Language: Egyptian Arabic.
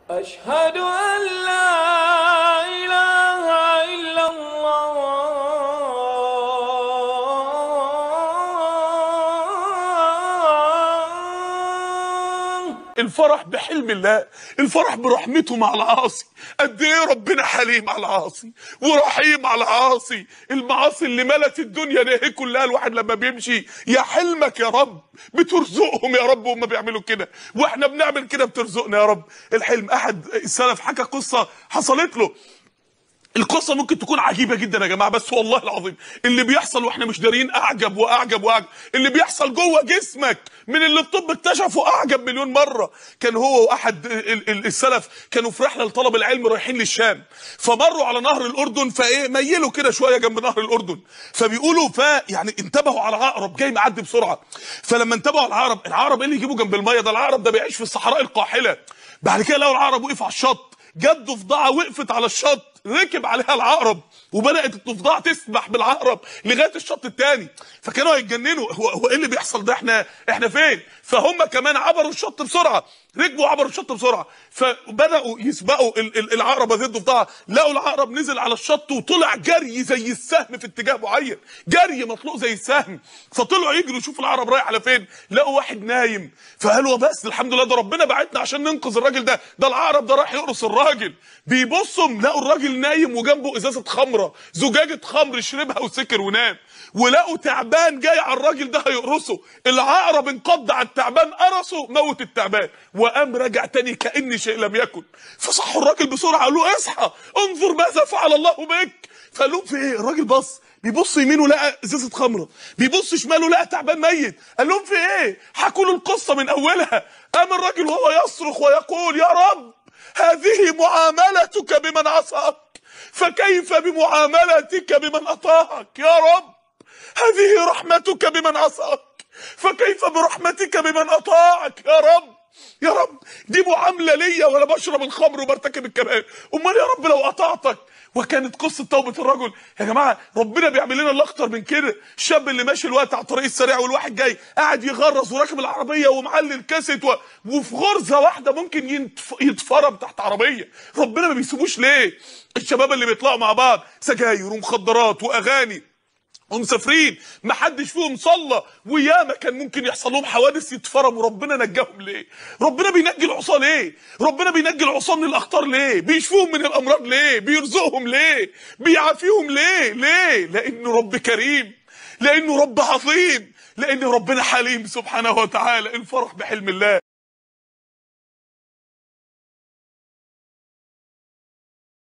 أشهد أن لا إله إلا الله الفرح بحلم الله الفرح برحمته مع العاصي قد ايه ربنا حليم على العاصي ورحيم على العاصي المعاصي اللي ملت الدنيا ده كلها الواحد لما بيمشي يا حلمك يا رب بترزقهم يا رب وهم بيعملوا كده واحنا بنعمل كده بترزقنا يا رب الحلم احد السلف حكى قصه حصلت له القصه ممكن تكون عجيبه جدا يا جماعه بس والله العظيم اللي بيحصل واحنا مش دارين اعجب واعجب واعجب اللي بيحصل جوه جسمك من اللي الطب اكتشفه اعجب مليون مره كان هو واحد ال- ال- السلف كانوا في رحله لطلب العلم رايحين للشام فمروا على نهر الاردن فايه ميلوا كده شويه جنب نهر الاردن فبيقولوا ف يعني انتبهوا على عقرب جاي معدي بسرعه فلما انتبهوا على العقرب العقرب ايه اللي يجيبوا جنب الميه ده العقرب ده بيعيش في الصحراء القاحله بعد كده لقوا العقرب وقف على الشط جت ضفدعه وقفت على الشط ركب عليها العقرب وبدات الضفدعه تسبح بالعقرب لغايه الشط الثاني فكانوا هيتجننوا هو هو ايه اللي بيحصل ده احنا احنا فين فهم كمان عبروا الشط بسرعه ركبوا عبروا الشط بسرعه فبداوا يسبقوا ال- ال- العقرب هذه الضفدعه لقوا العقرب نزل على الشط وطلع جري زي السهم في اتجاه معين جري مطلوق زي السهم فطلعوا يجروا يشوفوا العقرب رايح على فين لقوا واحد نايم فقالوا بس الحمد لله ده ربنا بعتنا عشان ننقذ الراجل ده ده العقرب ده راح يقرص الراجل بيبصوا لقوا الراجل نايم وجنبه ازازه خمره زجاجه خمر شربها وسكر ونام ولقوا تعبان جاي على الراجل ده هيقرصه العقرب انقض على التعبان قرصه موت التعبان وقام رجع تاني كأن شيء لم يكن فصحوا الراجل بسرعه قالوا له اصحى انظر ماذا فعل الله بك فقال لهم في ايه الراجل بص بيبص يمينه لقى ازازه خمره بيبص شماله لقى تعبان ميت قال لهم في ايه حكوا له القصه من اولها قام الراجل وهو يصرخ ويقول يا رب هذه معاملتك بمن عصاك فكيف بمعاملتك بمن اطاعك يا رب هذه رحمتك بمن عصاك فكيف برحمتك بمن اطاعك يا رب يا رب دي معامله ليا وانا بشرب الخمر وبرتكب الكبائر امال يا رب لو اطعتك وكانت قصه توبه الرجل يا جماعه ربنا بيعمل لنا اللي اخطر من كده الشاب اللي ماشي الوقت على الطريق السريع والواحد جاي قاعد يغرز وراكب العربيه ومعلي الكاسيت و... وفي غرزه واحده ممكن ينتف... يتفرم تحت عربيه ربنا ما بيسيبوش ليه الشباب اللي بيطلعوا مع بعض سجاير ومخدرات واغاني ومسافرين ما حدش فيهم صلى وياما كان ممكن يحصل لهم حوادث يتفرموا ربنا نجاهم ليه ربنا بينجي العصاه ليه ربنا بينجي العصاه من الاخطار ليه بيشفيهم من الامراض ليه بيرزقهم ليه بيعافيهم ليه ليه لانه رب كريم لانه رب عظيم لان ربنا حليم سبحانه وتعالى الفرح بحلم الله